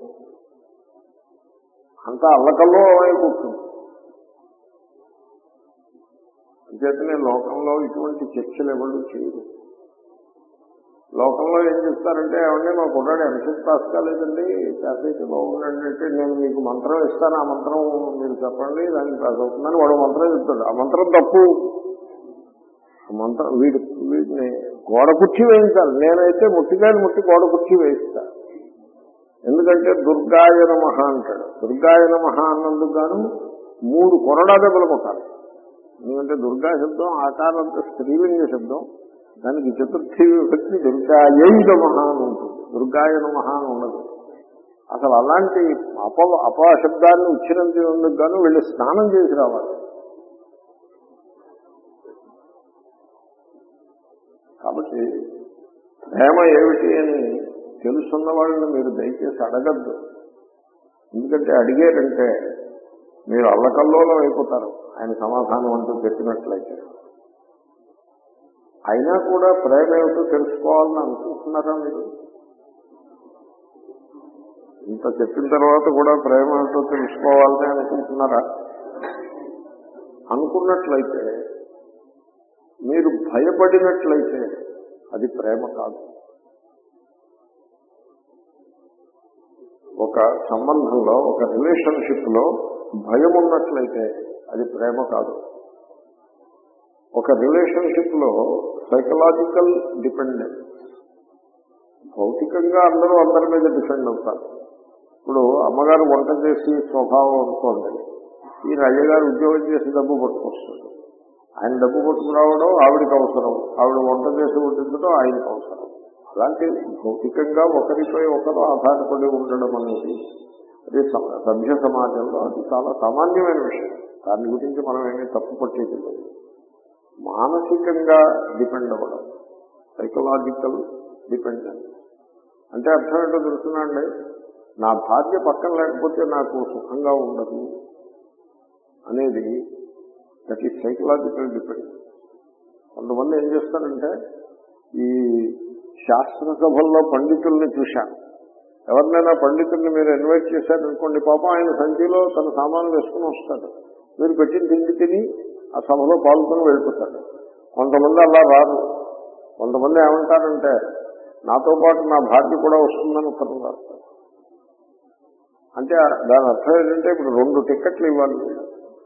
అంతా అల్లకల్లో అయిపోతుంది అంచేతనే లోకంలో ఇటువంటి చర్చలు ఎవరు చేయరు లోకంలో ఏం చెప్తారంటే ఏమండి మా కుర్రాడు ఎంసెట్ పాస్ కాలేదండి పాస్ అయితే బాగుండండి అంటే నేను మీకు మంత్రం ఇస్తాను ఆ మంత్రం మీరు చెప్పండి దానికి పాస్ అవుతుందని వాడు మంత్రం చెప్తాడు ఆ మంత్రం తప్పు ఆ మంత్రం వీడి వీడిని గోడ కుర్చీ వేయించాలి నేనైతే ముట్టికాయలు ముట్టి గోడ కుర్చీ వేయిస్తా ఎందుకంటే దుర్గాయ నమః అంటాడు దుర్గాయ నమః అన్నందుకు గాను మూడు కొరడా దెబ్బలు కొట్టాలి ఎందుకంటే దుర్గా శబ్దం ఆకారంతో స్త్రీలింగ శబ్దం దానికి చతుర్థి విభక్తి దుర్గాయై నమః అని ఉంటుంది దుర్గాయ నమః అని ఉండదు అసలు అలాంటి అప అపశబ్దాన్ని ఉచ్చరించేందుకు గాను వీళ్ళు స్నానం చేసి రావాలి కాబట్టి ప్రేమ ఏమిటి అని తెలుసున్న వాళ్ళని మీరు దయచేసి అడగద్దు ఎందుకంటే అడిగారంటే మీరు అల్లకల్లోలం అయిపోతారు ఆయన సమాధానం అంటూ చెప్పినట్లయితే అయినా కూడా ప్రేమ ఏమిటో తెలుసుకోవాలని అనుకుంటున్నారా మీరు ఇంత చెప్పిన తర్వాత కూడా ప్రేమ ఏమిటో తెలుసుకోవాలని అనుకుంటున్నారా అనుకున్నట్లయితే మీరు భయపడినట్లయితే అది ప్రేమ కాదు ఒక సంబంధంలో ఒక రిలేషన్షిప్ లో భయం ఉన్నట్లయితే అది ప్రేమ కాదు ఒక రిలేషన్షిప్ లో సైకలాజికల్ డిపెండెన్స్ భౌతికంగా అందరూ అందరి మీద డిపెండ్ అవుతారు ఇప్పుడు అమ్మగారు వంట చేసి స్వభావం అనుకోండి ఈ అయ్యగారు ఉద్యోగం చేసి డబ్బు పట్టుకొస్తాడు ఆయన డబ్బు పట్టుకురావడం ఆవిడికి అవసరం ఆవిడ వంట చేసి వడ్డించడం ఆయనకు అవసరం అలాంటి భౌతికంగా ఒకరిపై ఒకరు ఆధారపడి ఉండడం అనేది అది సమ- సభ్య సమాజంలో అది చాలా సామాన్యమైన విషయం దాని గురించి మనం ఏమీ తప్పు పట్టేది లేదు మానసికంగా డిపెండ్ అవ్వడం సైకలాజికల్ డిపెండెన్స్ అంటే అర్థం ఏంటో తెలుసునండి నా భార్య పక్కన లేకపోతే నాకు సుఖంగా ఉండదు అనేది దట్ ఈస్ సైకలాజికల్ డిపెండెన్స్ కొంతమంది ఏం చేస్తారంటే ఈ శాస్త్రసభల్లో పండితుల్ని చూశాను ఎవరినైనా పండితుల్ని మీరు ఇన్వైట్ చేశారనుకోండి పాపం ఆయన సంచిలో తన సామాన్లు వేసుకుని వస్తాడు మీరు పెట్టిన తిండి తిని ఆ సభలో పాల్గొని వెళ్ళిపోతాడు కొంతమంది అలా రారు కొంతమంది ఏమంటారంటే నాతో పాటు నా భార్య కూడా వస్తుందని ఉత్తరం రాస్తారు అంటే దాని అర్థం ఏంటంటే ఇప్పుడు రెండు టికెట్లు ఇవ్వాలి వీళ్ళు.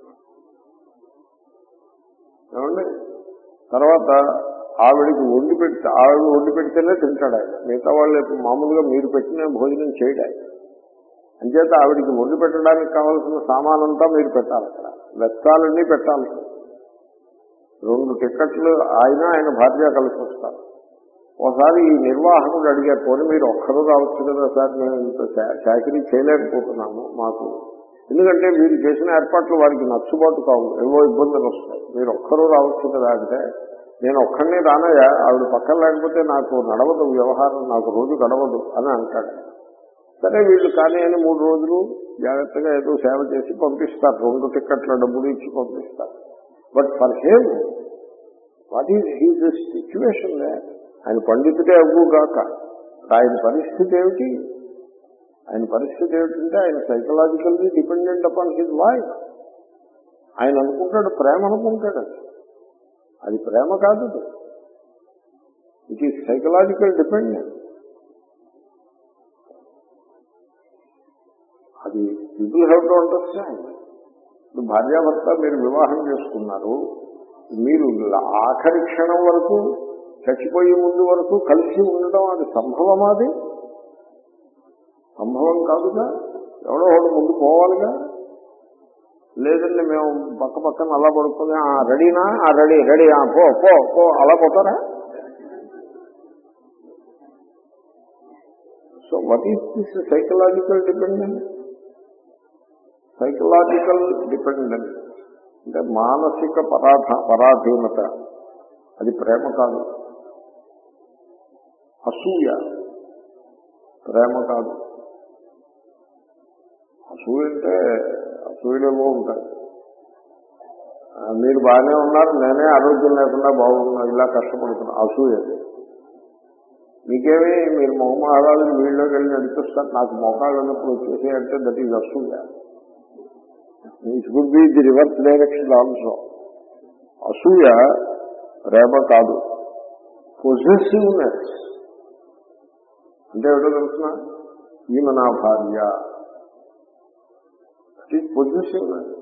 ఏమండి తర్వాత ఆవిడికి వండి పెడితే ఆవిడ వండి పెడితేనే తింటాడు ఆయన మిగతా వాళ్ళు ఇప్పుడు మామూలుగా మీరు పెట్టిన భోజనం చేయడు ఆయన అంచేత ఆవిడికి వండి పెట్టడానికి కావాల్సిన సామానంతా మీరు పెట్టాలి అక్కడ వెచ్చాలన్నీ పెట్టాలి రెండు టికెట్లు ఆయన ఆయన భార్య కలిసి వస్తారు ఒకసారి ఈ నిర్వాహకుడు అడిగారు పోనీ మీరు ఒక్కరు రావచ్చు కదా సార్ మేము ఇంత చా- చాకరీ చేయలేకపోతున్నాము మాకు ఎందుకంటే మీరు చేసిన ఏర్పాట్లు వారికి నచ్చుబాటు కావు ఏవో ఇబ్బందులు వస్తాయి మీరు ఒక్కరూ రావచ్చు కదా అంటే నేను ఒక్కడినే రానయ్యా ఆవిడ పక్కన లేకపోతే నాకు నడవదు వ్యవహారం నాకు రోజు గడవదు అని అంటాడు సరే వీళ్ళు కానీ అని మూడు రోజులు జాగ్రత్తగా ఏదో సేవ చేసి పంపిస్తారు రెండు టికెట్ల డబ్బులు ఇచ్చి పంపిస్తారు but for him what is his situation ఆయన పండితుడే అవ్వుగాక ఆయన పరిస్థితి ఏమిటి ఆయన పరిస్థితి ఏమిటంటే ఆయన psychologically dependent upon his voice ఆయన అనుకుంటాడు ప్రేమ అనుకుంటాడు అది. అది ప్రేమ కాదు ఇట్ ఈస్ సైకలాజికల్ డిపెండెన్స్ అది పీపుల్ హ్యావ్ టు అండర్స్టాండ్ ఇప్పుడు భార్యాభర్త మీరు వివాహం చేసుకున్నారు మీరు ఆఖరి క్షణం వరకు చచ్చిపోయే ముందు వరకు కలిసి ఉండడం అది సంభవం అది సంభవం కాదుగా ఎవడో ఒకడు ముందు పోవాలిగా లేదండి మేము పక్క పక్కన అలా పడుకుని "ఆ, రెడీనా ఆ, రెడీ రెడీ ఆ, పో పో పో అలా పోతారా so what is this psychological dependence psychological dependence అంటే మానసిక పరాధ పరాధీనత అది ప్రేమ కాదు అసూయ ప్రేమ కాదు అసూయ అంటే అసూయలేమో ఉంటాయి ఆ, మీరు బాగానే ఉన్నారు నేనే ఆరోగ్యం లేకుండా బాగున్నా ఇలా కష్టపడుతున్నా అసూయ అది. మీకేమి మీరు మొహమహారాజు వీళ్ళకి వెళ్ళి నడిపిస్తారు నాకు మోకాళ్ళు ఉన్నప్పుడు వచ్చేసి అంటే దట్ ఈజ్ అసూయ it could be the reverse direction also అసూయ ప్రేమ కాదు పొజిటివ్నెస్ అంటే ఏమిటో తెలుసిన ఈమె నా భార్య పొజిటివ్నెస్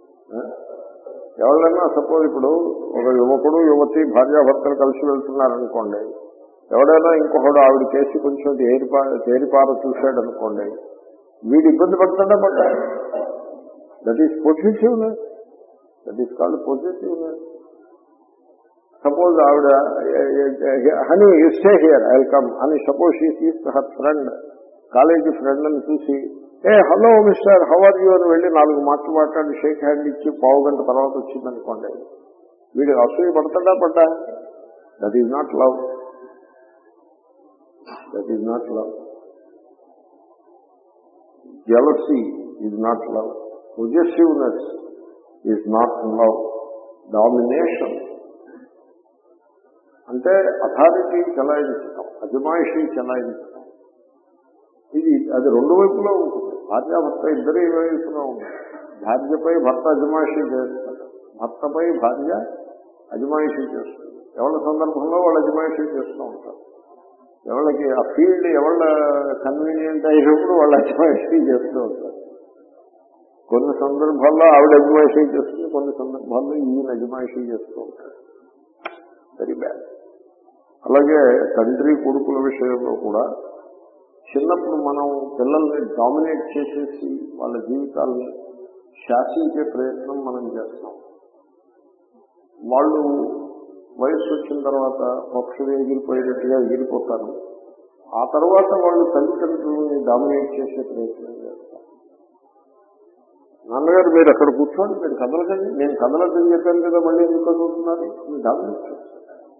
ఎవరైనా సపోజ్ ఇప్పుడు ఒక యువకుడు యువతి భార్యాభర్తలు కలిసి వెళ్తున్నారనుకోండి ఎవడైనా ఇంకొకడు ఆవిడ చేసి కొంచెం తేరిపా తేరిపార చూశాడు అనుకోండి వీడు ఇబ్బంది పడతాడా పడ్డా that is positiveness that is called positiveness suppose ఆవిడ honey you stay here I come అని suppose she sees her friend college friend అని చూసి ఏ hello mister how are you అని వెళ్ళి నాలుగు మాటలు మాట్లాడి షేక్ హ్యాండ్ ఇచ్చి పావు గంట తర్వాత వచ్చింది అనుకోండి వీడు అసూయ పడతాడా పడ్డా that is not love that is not love jealousy is not love. Possessiveness is not love. Domination అంటే అథారిటీ చెలాయించటం అజమాయిషీ చెలాయించటం ఇది అది రెండు వైపులో ఉంటుంది భార్యాభర్త ఇద్దరు వైపులో ఉంటుంది భార్యపై భర్త అజమాయిషీ చేస్తాడు భర్తపై భార్య అజమాయిషీ చేస్తుంది ఎవరి సందర్భంలో వాళ్ళు అజమాయిషీ చేస్తూ ఉంటారు ఎవరికి ఆ ఫీల్డ్ ఎవళ్ళ కన్వీనియంట్ అయినప్పుడు వాళ్ళు అజమాయిషీ చేస్తూ ఉంటారు కొన్ని సందర్భాల్లో ఆవిడ అజమాయిషీ చేస్తుంది కొన్ని సందర్భాల్లో ఈయన అజమాయిషీ చేస్తూ ఉంటారు వెరీ బ్యాడ్ అలాగే తండ్రి కొడుకుల విషయంలో కూడా చిన్నప్పుడు మనం పిల్లల్ని డామినేట్ చేసేసి వాళ్ళ జీవితాల్ని శాసించే ప్రయత్నం మనం చేస్తాం వాళ్ళు వయసు వచ్చిన తర్వాత పక్షులు ఎగిరిపోయేటట్టుగా ఎగిరిపోతారు ఆ తర్వాత వాళ్ళు తల్లిదండ్రులని డామినేట్ చేసే ప్రయత్నం చేస్తారు నాన్నగారు మీరు అక్కడ కూర్చోండి మీరు కదలకండి నేను కదలకని చెప్పాను కదా మళ్ళీ ఎందుకు కదులుతున్నారు మీరు డామినేట్ చేస్తారు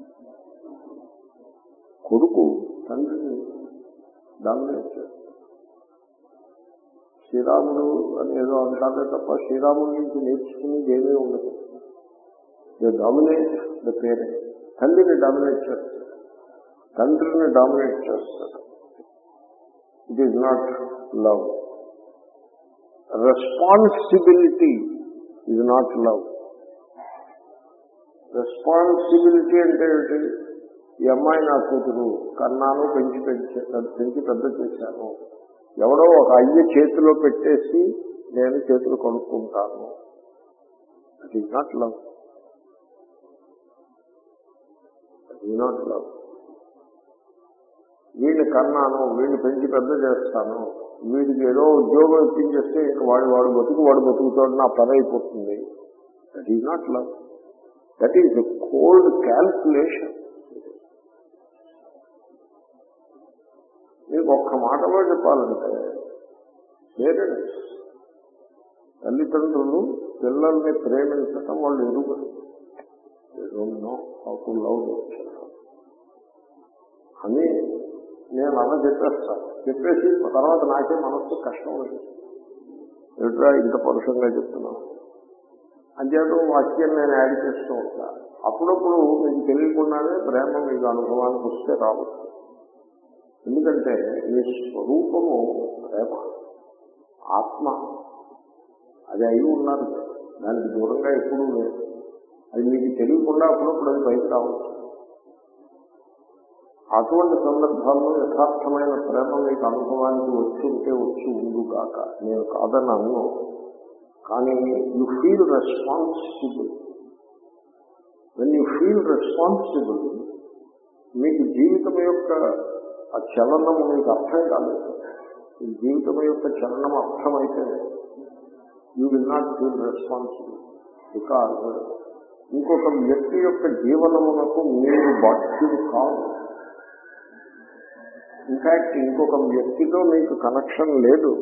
కొడుకు తండ్రిని డామినేట్ చేస్తారు శ్రీరాముడు అని ఏదో అంటారే తప్ప శ్రీరాముడి నుంచి నేర్చుకునేది ఏమీ ఉండదు దే డామినేట్ ద పేరెంట్ తండ్రిని డామినేట్ చేస్తాడు తండ్రిని డామినేట్ చేస్తాడు it is not love responsibility is not love responsibility అంటే ఏమిటి ఈ అమ్మాయి నా కూతురు కన్నాను పెంచి పెంచి పెంచి పెద్ద చేశాను ఎవడో ఒక అయ్య చేతిలో పెట్టేసి నేను చేతులు కొనుక్కుంటాను అది నాట్ లవ్ అది నాట్ లవ్ వీడిని కన్నాను వీడిని పెంచి పెద్ద చేస్తాను వీడికి ఏదో ఉద్యోగం ఇప్పించేస్తే ఇంక వాడు వాడు బతుకు వాడు బతుకుతాడు నా పని అయిపోతుంది that is not love that is cold calculation మీకు ఒక్క మాటలో చెప్పాలంటే పేరెంట్స్ తల్లిదండ్రులు పిల్లల్ని ప్రేమించటం వాళ్ళు ఎరుగురు నో హౌ టు లవ్ అని నేను అలా చెప్పేస్తాను చెప్పేసి తర్వాత నాకే మనస్సు కష్టం లేదు ఎదురా ఇంత పరుషంగా చెప్తున్నాను అంచేత వాక్యం నేను యాడ్ చేస్తూ ఉంటా అప్పుడప్పుడు మీకు తెలియకుండానే ప్రేమ మీకు అనుభవానికి వస్తే రావచ్చు ఎందుకంటే మీ స్వరూపము ప్రేమ ఆత్మ అది అయి ఉన్నారు దానికి దూరంగా ఎప్పుడూ లేదు అది మీకు తెలియకుండా అప్పుడప్పుడు అది బయట రావచ్చు అటువంటి సందర్భాల్లో యథార్థమైన ప్రేమ మీకు అనుభవానికి వచ్చి ఉంటే వచ్చి ఉండుగాక నేను కాదని అన్ను కానీ you feel responsible when you feel responsible మీకు జీవితం యొక్క ఆ చలనం మీకు అర్థం కాలేదు ఈ జీవితం యొక్క చలనం అర్థమైతే you will not feel responsible because ఇంకొక వ్యక్తి యొక్క జీవనమునకు మీరు బాధ్యులు కాదు ఇన్ఫాక్ట్ ఇంకొక వ్యక్తితో మీకు కనెక్షన్ లేదు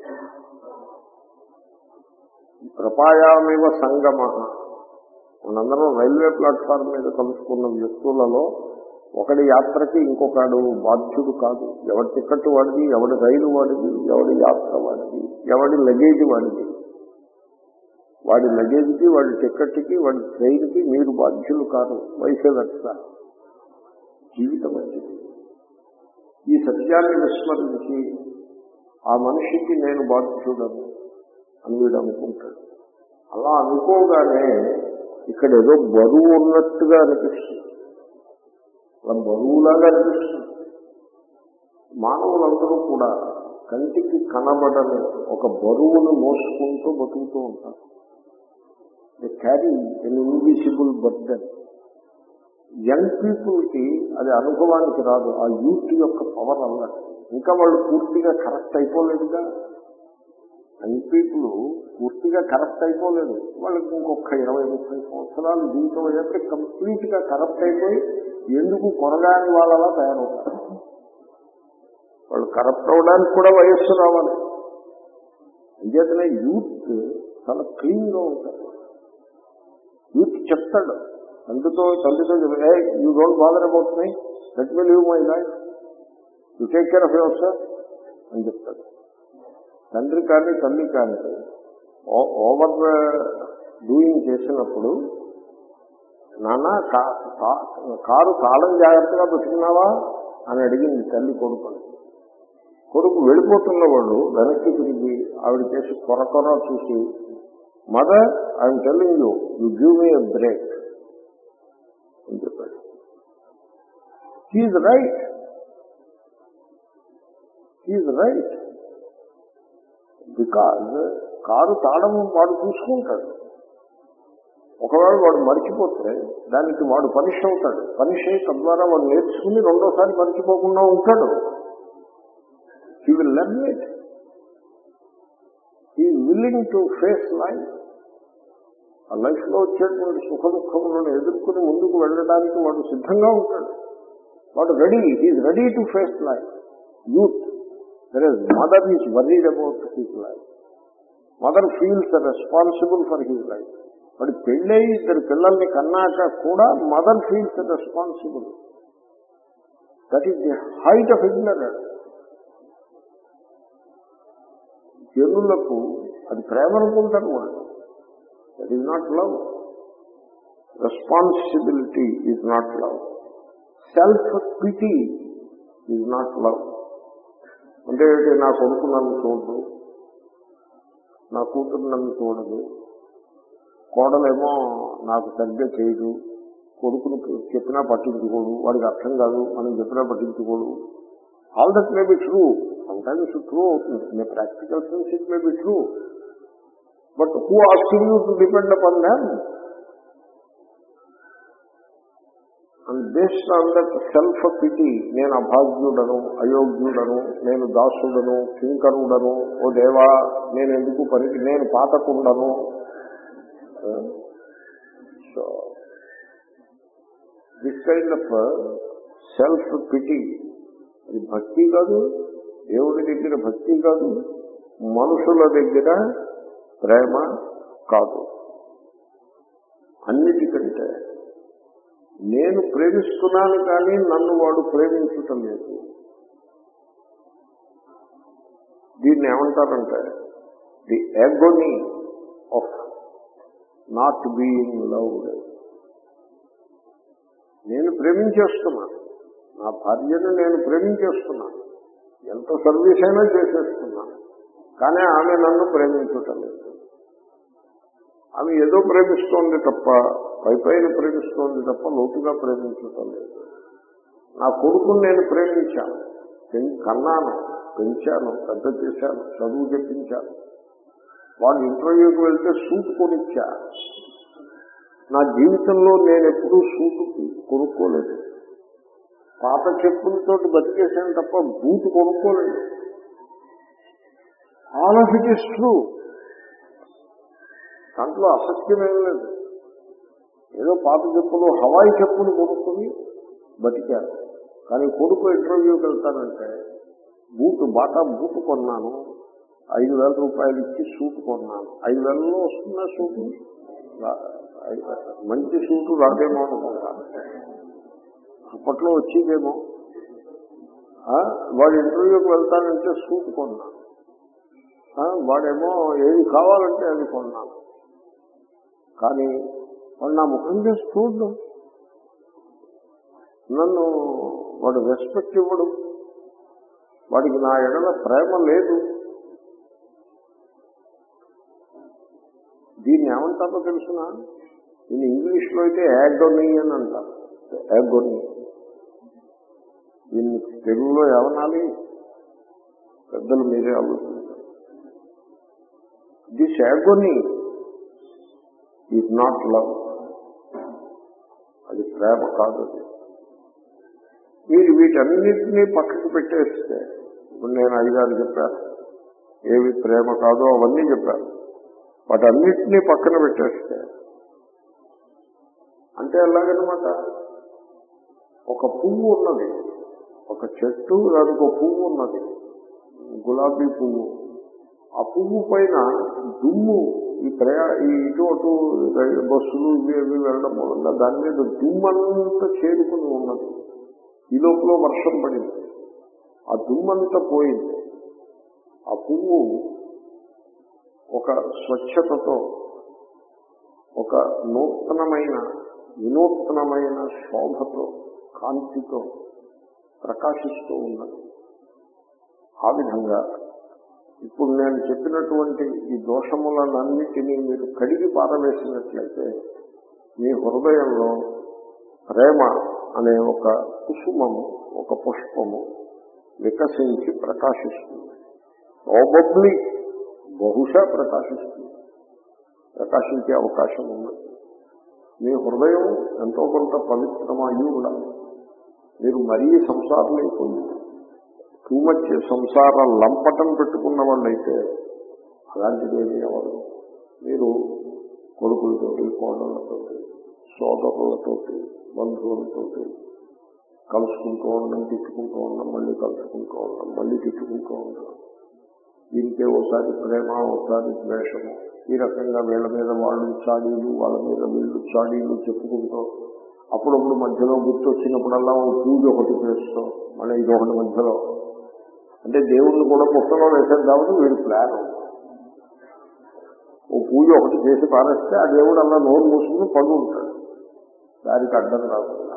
ప్రపాయామివ సంగమ మనందరం రైల్వే ప్లాట్ఫామ్ మీద కలుసుకున్న వ్యక్తులలో ఒకడి యాత్రకి ఇంకొకడు బాధ్యుడు కాదు ఎవడి టికెట్ వాడిది ఎవడి రైలు వాడిది ఎవడి యాత్ర వాడిది ఎవడి లగేజ్ వాడిది వాడి లగేజ్కి వాడి టికెట్కి వాడి ట్రైన్కి మీరు బాధ్యులు కాదు వయసే వెట్ట జీవితం అంటే ఈ సత్యాన్ని విస్మరించి ఆ మనిషికి నేను బాధ్యుడను అని వీడు అనుకుంటాడు అలా అనుకోగానే ఇక్కడ ఏదో బరువు ఉన్నట్టుగా అనిపిస్తుంది అలా బరువులాగా అనిపిస్తుంది మానవులందరూ కూడా కంటికి కనబడని ఒక బరువును మోసుకుంటూ బతుకుతూ ఉంటారు they carry an invisible burden young people కి అది అనుభవానికి రాదు ఆ యూత్ యొక్క పవర్ అన్నట్టు ఇంకా వాళ్ళు పూర్తిగా కరెక్ట్ అయిపోలేదుగా యంగ్ పీపుల్ పూర్తిగా కరెక్ట్ అయిపోలేదు వాళ్ళకి ఇంకొక ఇరవై ముప్పై సంవత్సరాలు జీవితం అయ్యాక కంప్లీట్ గా కరెక్ట్ అయిపోయి ఎందుకు కొనగాని వాళ్ళలా తయారవుతారు వాళ్ళు కరప్ట్ అవడానికి కూడా వయస్సు రావాలి అంచేతనే యూత్ చాలా క్లీన్ గా ఉంటారు యూత్ చెప్తాడు తండ్రితో తండ్రితో ఏ you don't bother about my let me live my life you take care of your sir అని చెప్తాడు తండ్రి కానీ తల్లి కానీ ఓవర్ డూయింగ్ చేసినప్పుడు నాన్న కా- కా- కారు తాళం జాగ్రత్తగా పెట్టుకున్నావా అని అడిగింది తల్లి కొడుకుని కొడుకు వెళ్ళిపోతున్నవాడు వెనక్కి తిరిగి ఆవిడ చేసి కొర కొర చూసి mother I'm telling you you give me a break అని చెప్పాడు he's right he's right because car తాళం వాడు చూసుకుంటాడు ఒకవేళ వాడు మర్చిపోతే దానికి వాడు పనిష్ అవుతాడు పనిష్ అయి తద్వారా వాడు నేర్చుకుని రెండోసారి మర్చిపోకుండా ఉంటాడు he will learn it he willing to face life ఆ లైఫ్ లో వచ్చేటువంటి సుఖ దుఃఖములను ఎదుర్కొని ముందుకు వెళ్ళడానికి వాడు సిద్ధంగా ఉంటాడు వాడు ready is ready to face life youth there is mother is worried about his life mother feels responsible for his life వాడి పెళ్ళై ఇద్దరు పిల్లల్ని కన్నాక కూడా mother feels responsible that is the height of ignorance జనులకు అది ప్రేమ అనుకుంటారు వాళ్ళు that is not love responsibility is not love self pity is not love అంటే ఏంటి, నా కొడుకు నన్ను చూడదు నా కూతురు నన్ను చూడదు కోడలేమో నాకు సరిగ్గా చేయదు కొడుకును చెప్పినా పట్టించుకోడు వాడికి అర్థం కాదు మనం చెప్పినా పట్టించుకోడు all that may be true sometimes true అవుతుంది in practical sense it may be true but who asking you to depend upon them and based on that self pity నేను అభాగ్యుడను అయోగ్యుడను నేను దాసుడను కింకరుడను ఓ దేవా నేను ఎందుకు పనికి నేను పాతకుండను so this kind of self pity అది భక్తి కాదు దేవుడి దగ్గర భక్తి కాదు మనుషుల దగ్గర ప్రేమ కాదు అన్నిటికంటే నేను ప్రేమిస్తున్నాను కానీ నన్ను వాడు ప్రేమించటం లేదు దీన్ని ఏమంటారంటే the agony of not being loved నేను ప్రేమించేస్తున్నాను నా భార్యను నేను ప్రేమించేస్తున్నాను ఎంత సర్వీస్ అయినా చేసేస్తున్నాను కానీ ఆమె నన్ను ప్రేమించటం లేదు ఆమె ఏదో ప్రేమిస్తోంది తప్ప పై పైన ప్రేమిస్తోంది తప్ప లోతుగా ప్రేమించటం లేదు నా కొడుకుని నేను ప్రేమించాను పెం- కన్నాను పెంచాను పెద్ద చేశాను చదువు చెప్పించాను వాడు ఇంటర్వ్యూకి వెళ్తే సూట్ కొనిచ్చా నా జీవితంలో నేను ఎప్పుడూ సూట్ కొనుక్కోలేదు పాత చెప్పులతో బతికేసాను తప్ప బూట్ కొనుక్కోలేదు all of it is true దాంట్లో అసత్యమేం లేదు ఏదో పాత చెప్పులు హవాయి చెప్పులు కొనుక్కొని బతికారు కానీ కొడుకు ఇంటర్వ్యూకి వెళ్తానంటే బూట్ బాటా బూట్ కొన్నాను ఐదు వేల రూపాయలు ఇచ్చి సూట్ కొన్నాను ఐదు వేలలో వస్తుందా సూటు రా- ఐదు వేల. మంచి సూటు రాదేమో అనుకుంటాను అప్పట్లో వచ్చేదేమో ఆ, వాడు ఇంటర్వ్యూకి వెళ్తానంటే సూట్ కొన్నాను ఆ, వాడేమో ఏది కావాలంటే అది కొన్నాను కానీ వాడు నా ముఖం చేసి చూడడం నన్ను వాడు రెస్పెక్ట్ ఇవ్వడు వాడికి నా ఎడల ప్రేమ లేదు దీన్ని ఏమంటారో తెలుసిన దీన్ని ఇంగ్లీష్లో అయితే యాగోనీ అని అంటారు యాగోనీ దీన్ని తెలుగులో ఏమనాలి పెద్దలు మీరే ఆలోచించారు this agony is not love అది ప్రేమ కాదు అది మీరు వీటన్నిటినీ పక్కకి పెట్టేస్తే ఇప్పుడు నేను ఐదారు చెప్పాను ఏవి ప్రేమ కాదో అవన్నీ చెప్పాను వాటన్నిటినీ పక్కన పెట్టేస్తే అంటే ఎలాగనమాట ఒక పువ్వు ఉన్నది ఒక చెట్టు దానికి ఒక పువ్వు ఉన్నది గులాబీ పువ్వు ఆ పువ్వు పైన దుమ్ము ఈ ప్రయా ఈ ఇటు అటు రైలు బస్సులు ఇవి ఇవి వెళ్ళడం వల్ల దాని మీద దుమ్మంతా చేరుకుని ఉన్నది ఈ లోపల వర్షం పడింది ఆ దుమ్మంతా పోయింది ఆ పువ్వు ఒక స్వచ్ఛతతో ఒక నూతనమైన వినూత్నమైన శోభతో కాంతితో ప్రకాశిస్తూ ఉన్నది ఆ విధంగా ఇప్పుడు నేను చెప్పినటువంటి ఈ దోషములనన్నిటినీ మీరు కడిగి పారవేసినట్లయితే మీ హృదయంలో ప్రేమ అనే ఒక కుసుమము ఒక పుష్పము వికసించి ప్రకాశిస్తుంది ప్రాబబ్లీ బహుశా ప్రకాశిస్తుంది ప్రకాశించే అవకాశం ఉన్నది మీ హృదయం ఎంతో కొంత పవిత్రమయ్యి ఉండాలి మీరు మరీ సంసారం అయిపోయింది టూ మచ్ సంసార లంపటం పెట్టుకున్న వాళ్ళైతే అలాంటిది ఏమీ ఎవరు మీరు కొడుకులతోటి కోడళ్లతోటి సోదరులతోటి బంధువులతోటి కలుసుకుంటూ ఉండడం తిట్టుకుంటూ ఉండడం మళ్ళీ కలుసుకుంటూ ఉండడం మళ్ళీ తిట్టుకుంటూ ఉండడం దీనికే ఒకసారి ప్రేమ ఒకసారి ద్వేషము ఈ రకంగా వీళ్ళ మీద వాళ్ళు చాడీలు వాళ్ళ మీద వీళ్ళు చాడీలు చెప్పుకుంటూ అప్పుడప్పుడు మధ్యలో గుర్తు వచ్చినప్పుడల్లా ఓ పూజ ఒకటి చేస్తూ మళ్ళీ ఇదొకటి మధ్యలో అంటే దేవుణ్ణి కూడా పుస్తకంలో వేశారు కాబట్టి వీడి ప్లాన్ ఓ పూజ ఒకటి చేసి పారేస్తే ఆ దేవుడు అలా నోరు మూసుకుని పడు ఉంటాడు దానికి అడ్డం రాకుండా